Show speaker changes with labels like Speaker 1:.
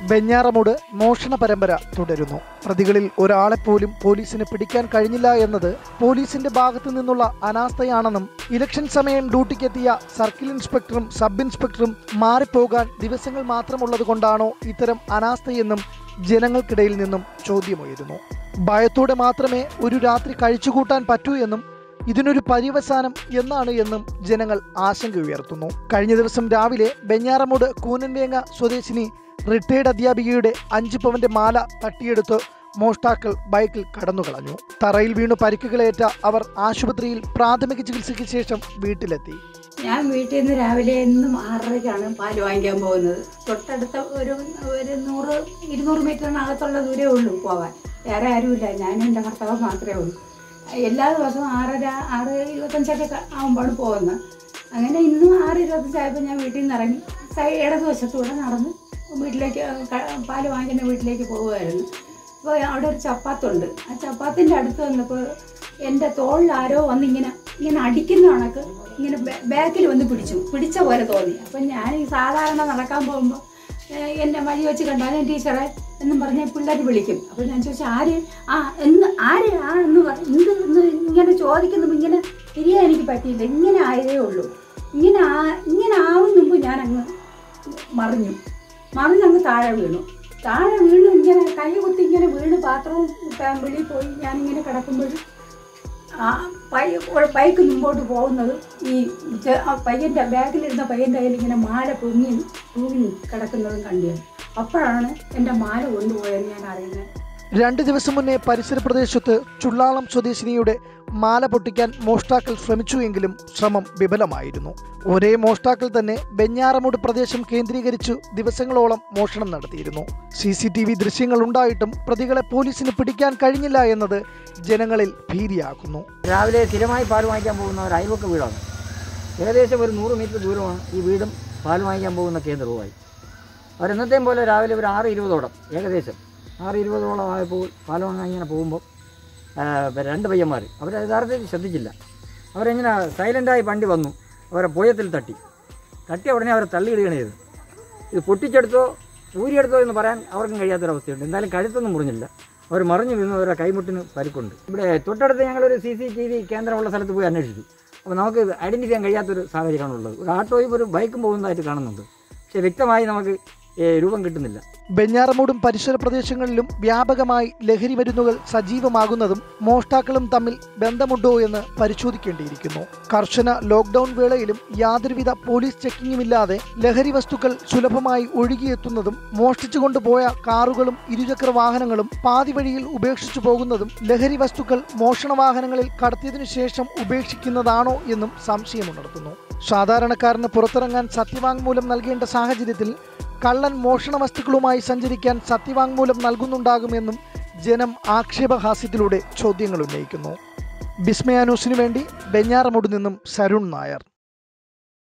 Speaker 1: വെഞ്ഞാറമൂട് മോഷണ പരമ്പര തുടരുന്നു പ്രതികളിൽ ഒരാളെപ്പോലും പോലീസിന് പിടിക്കാൻ കഴിഞ്ഞില്ല എന്നത് പോലീസിന്റെ ഭാഗത്തു നിന്നുള്ള അനാസ്ഥയാണെന്നും ഇലക്ഷൻ സമയം ഡ്യൂട്ടിക്കെത്തിയ സർക്കിൾ ഇൻസ്പെക്ടറും സബ് ഇൻസ്പെക്ടറും മാറിപ്പോകാൻ ദിവസങ്ങൾ മാത്രമുള്ളത് കൊണ്ടാണോ ഇത്തരം അനാസ്ഥയെന്നും ജനങ്ങൾക്കിടയിൽ നിന്നും ചോദ്യമുയരുന്നു ഭയത്തോടെ മാത്രമേ ഒരു രാത്രി കഴിച്ചുകൂട്ടാൻ പറ്റൂ എന്നും ഇതിനൊരു പര്യവസാനം എന്നാണ് എന്നും ജനങ്ങൾ ആശങ്ക ഉയർത്തുന്നു കഴിഞ്ഞ ദിവസം രാവിലെ ബെഞ്ഞാറമൂട് കൂനൻവേങ്ങ സ്വദേശിനി റിട്ടയർഡ് അധ്യാപികയുടെ അഞ്ച് പവന്റെ മാല തട്ടിയെടുത്ത് മോഷ്ടാക്കൾ ബൈക്കിൽ കടന്നുകളഞ്ഞു തറയിൽ വീണു പരിക്കുകളേറ്റ അവർ ആശുപത്രിയിൽ പ്രാഥമിക ചികിത്സയ്ക്ക് ശേഷം വീട്ടിലെത്തി
Speaker 2: ഞാൻ വീട്ടിൽ നിന്ന് രാവിലെ എന്നും ആറരയ്ക്കാണ് പാല് വാങ്ങിക്കാൻ പോകുന്നത് തൊട്ടടുത്ത ഒരു ഒരു നൂറ് ഇരുന്നൂറ് മീറ്ററിനകത്തുള്ള ദൂരമേ ഉള്ളൂ പോകാൻ വേറെ ആരുമില്ല ഞാനും എൻ്റെ ഭർത്താവ് മാത്രമേ ഉള്ളൂ എല്ലാ ദിവസവും ആറര ആറ് ഇരുപത്തഞ്ചൊക്കെ ക- ആകുമ്പോഴാണ് പോകുന്നത് അങ്ങനെ ഇന്നും ആറ് ഇരുപത്തഞ്ചായപ്പോൾ ഞാൻ വീട്ടിൽ നിന്ന് ഇറങ്ങി സൈ ഇടതുവശത്തൂടെ നടന്ന് വീട്ടിലേക്ക് ക- പാല് വാങ്ങിക്കുന്ന വീട്ടിലേക്ക് പോകുമായിരുന്നു അപ്പോൾ അവിടെ ഒരു ചപ്പാത്തുണ്ട് ആ ചപ്പാത്തിൻ്റെ അടുത്ത് വന്നപ്പോൾ എൻ്റെ തോളിൽ ആരോ വന്ന് ഇങ്ങനെ ഇങ്ങനെ അടിക്കുന്ന കണക്ക് ഇങ്ങനെ ബാക്കിൽ വന്ന് പിടിച്ചു പിടിച്ച പോലെ തോന്നി അപ്പം ഞാൻ ഈ സാധാരണ നടക്കാൻ പോകുമ്പോൾ എന്നെ വഴി വെച്ച് കണ്ടാലും ടീച്ചറെ എന്നും പറഞ്ഞ് പിള്ളേർ വിളിക്കും അപ്പോൾ ഞാൻ ചോദിച്ചു ആര് ആ എന്ന് ആര് ആ എന്ന് പറ- എന്ത് എന്ന് ഇങ്ങനെ ചോദിക്കുന്നു ഇങ്ങനെ തിരിയാൻ എനിക്ക് പറ്റിയില്ല ഇങ്ങനെ ആയതേ ഉള്ളൂ ഇങ്ങനെ ആ ഇങ്ങനെ ആവും മുമ്പ് ഞാൻ അങ്ങ് മറിഞ്ഞു മറിഞ്ഞങ്ങ് താഴെ വീണു താഴെ വീണു ഇങ്ങനെ കൈ കുത്തി ഇങ്ങനെ വീണ് പാത്രവും വെളിയിൽ പോയി ഞാനിങ്ങനെ കിടക്കുമ്പോഴും ആ പൈ ഒരു ബൈക്ക് മുമ്പോട്ട് പോകുന്നത് ഈ ചെ- ആ പയ്യൻ്റെ ബാഗിലിരുന്ന പയ്യൻ്റെ കയ്യിൽ ഇങ്ങനെ മാല പൊങ്ങി തൂങ്ങി കിടക്കുന്നതും കണ്ടു അപ്പോഴാണ് എൻ്റെ മാല കൊണ്ടുപോയെന്ന് ഞാൻ അറിയുന്നത്
Speaker 1: രണ്ട് ദിവസം മുന്നേ പരിസര പ്രദേശത്ത് ചുള്ളാളം സ്വദേശിനിയുടെ മാല പൊട്ടിക്കാൻ മോഷ്ടാക്കൾ ശ്രമിച്ചുവെങ്കിലും ശ്രമം വിഫലമായിരുന്നു ഒരേ മോഷ്ടാക്കൾ തന്നെ ബെഞ്ഞാറമൂട് പ്രദേശം കേന്ദ്രീകരിച്ചു ദിവസങ്ങളോളം മോഷണം നടത്തിയിരുന്നു സി സി ടി വി ദൃശ്യങ്ങൾ ഉണ്ടായിട്ടും പ്രതികളെ പോലീസിന് പിടിക്കാൻ കഴിഞ്ഞില്ല എന്നത് ജനങ്ങളിൽ ഭീതിയാക്കുന്നു
Speaker 3: രാവിലെ സ്ഥിരമായി പാൽ വാങ്ങിക്കാൻ പോകുന്ന ഒരു അയൽവക്ക വീടാണ് ഏകദേശം ഒരു നൂറ് മീറ്റർ ദൂരമാണ് ഈ വീടും പാൽ വാങ്ങിക്കാൻ പോകുന്ന കേന്ദ്രവുമായി അവരെന്നത്തെയും പോലെ രാവിലെ ഒരു ആറ് ഇരുപതോളം ഏകദേശം ആറ് ഇരുപതോളം ആയപ്പോൾ പാൽ വാങ്ങാൻ ഇങ്ങനെ പോകുമ്പോൾ ആ, രണ്ട് പയ്യന്മാർ അവർ യഥാർത്ഥത്തിൽ ശ്രദ്ധിച്ചില്ല അവരെങ്ങനെ സൈലൻ്റായി വണ്ടി വന്നു അവരെ പുയത്തിൽ തട്ടി തട്ടിയ ഉടനെ അവരെ തള്ളിയിടുകയാണ് ചെയ്തത് ഇത് പൊട്ടിച്ചെടുത്തോ ഊരിയെടുത്തോ എന്ന് പറയാൻ അവർക്കും കഴിയാത്തൊരവസ്ഥയുണ്ട് എന്തായാലും കഴുത്തൊന്നും മുറിഞ്ഞില്ല അവർ മറിഞ്ഞു വീണു അവരുടെ കൈമുട്ടിന് പരിക്കുണ്ട് ഇവിടെ തൊട്ടടുത്ത് ഞങ്ങളൊരു സി സി ടി വി കേന്ദ്രമുള്ള സ്ഥലത്ത് പോയി അന്വേഷിച്ചു അപ്പോൾ നമുക്ക് ഐഡൻറ്റിഫൈ ചെയ്യാൻ കഴിയാത്തൊരു സാഹചര്യമാണ് ഉള്ളത് ഒരു ഓട്ടോയും ഒരു ബൈക്കും പോകുന്നതായിട്ട് കാണുന്നുണ്ട് പക്ഷേ വ്യക്തമായി നമുക്ക് ഏ, രൂപം കിട്ടുന്നില്ല
Speaker 1: ബെഞ്ഞാറമൂടും പരിസര പ്രദേശങ്ങളിലും വ്യാപകമായി ലഹരി മരുന്നുകൾ സജീവമാകുന്നതും മോഷ്ടാക്കളും തമ്മിൽ ബന്ധമുണ്ടോ എന്ന് പരിശോധിക്കേണ്ടിയിരിക്കുന്നു കർശന ലോക്ക്ഡൌൺ വേളയിലും യാതൊരുവിധ പോലീസ് ചെക്കിങ്ങുമില്ലാതെ ലഹരി വസ്തുക്കൾ സുലഭമായി ഒഴുകിയെത്തുന്നതും മോഷ്ടിച്ചു കൊണ്ടുപോയ കാറുകളും ഇരുചക്ര വാഹനങ്ങളും പാതി വഴിയിൽ ഉപേക്ഷിച്ചു പോകുന്നതും ലഹരി വസ്തുക്കൾ മോഷണ വാഹനങ്ങളിൽ കടത്തിയതിനു ശേഷം ഉപേക്ഷിക്കുന്നതാണോ എന്നും സംശയമുണർത്തുന്നു സാധാരണക്കാരന് പുറത്തിറങ്ങാൻ സത്യവാങ്മൂലം നൽകേണ്ട സാഹചര്യത്തിൽ കള്ളൻ മോഷണ വസ്തുക്കളുമായി സഞ്ചരിക്കാൻ സത്യവാങ്മൂലം നൽകുന്നുണ്ടാകുമെന്നും ജനം ആക്ഷേപഹാസ്യത്തിലൂടെ ചോദ്യങ്ങൾ ഉന്നയിക്കുന്നു ബിസ്മയ ന്യൂസിനു വേണ്ടി ബെഞ്ഞാറമൂട് നിന്നും സരുൺ നായർ